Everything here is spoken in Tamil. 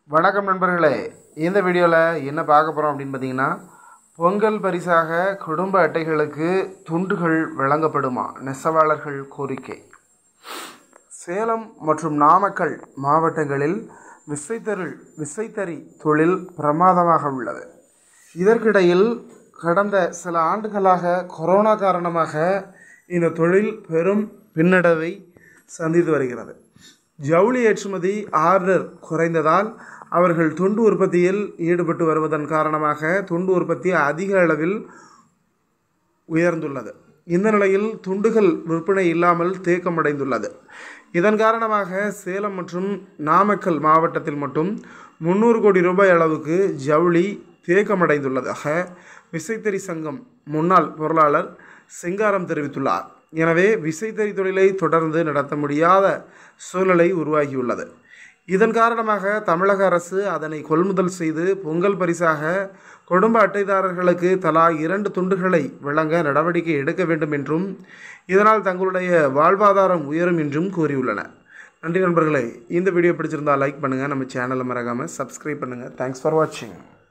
வணக்கம் நண்பர்களே இந்த வீடியோவில் என்ன பார்க்க போகிறோம் அப்படின்னு பார்த்தீங்கன்னா பொங்கல் பரிசாக குடும்ப அட்டைகளுக்கு துண்டுகள் வழங்கப்படுமா நெசவாளர்கள் கோரிக்கை சேலம் மற்றும் நாமக்கல் மாவட்டங்களில் விசைத்தறில் விசைத்தறி தொழில் பிரமாதமாக உள்ளது இதற்கிடையில் கடந்த சில ஆண்டுகளாக கொரோனா காரணமாக இந்த தொழில் பெரும் பின்னடைவை சந்தித்து வருகிறது ஜவுளி ஏற்றுமதி ஆர்டர் குறைந்ததால் அவர்கள் துண்டு உற்பத்தியில் ஈடுபட்டு வருவதன் காரணமாக துண்டு உற்பத்தி அதிக அளவில் உயர்ந்துள்ளது இந்த நிலையில் துண்டுகள் விற்பனை இல்லாமல் தேக்கமடைந்துள்ளது இதன் காரணமாக சேலம் மற்றும் நாமக்கல் மாவட்டத்தில் மட்டும் முந்நூறு கோடி ரூபாய் அளவுக்கு ஜவுளி தேக்கமடைந்துள்ளதாக விசைத்தறி சங்கம் முன்னாள் பொருளாளர் சிங்காரம் தெரிவித்துள்ளார் எனவே விசைத்தறி தொழிலை தொடர்ந்து நடத்த முடியாத சூழ்நிலை உருவாகியுள்ளது இதன் காரணமாக தமிழக அரசு அதனை கொள்முதல் செய்து பொங்கல் பரிசாக குடும்ப அட்டைதாரர்களுக்கு தலா இரண்டு துண்டுகளை வழங்க நடவடிக்கை எடுக்க வேண்டும் என்றும் இதனால் தங்களுடைய வாழ்வாதாரம் உயரும் என்றும் கூறியுள்ளனர் நன்றி நண்பர்களே இந்த வீடியோ பிடிச்சிருந்தால் லைக் பண்ணுங்கள் நம்ம சேனலை மறக்காமல் சப்ஸ்கிரைப் பண்ணுங்கள் தேங்க்ஸ் ஃபார் வாட்சிங்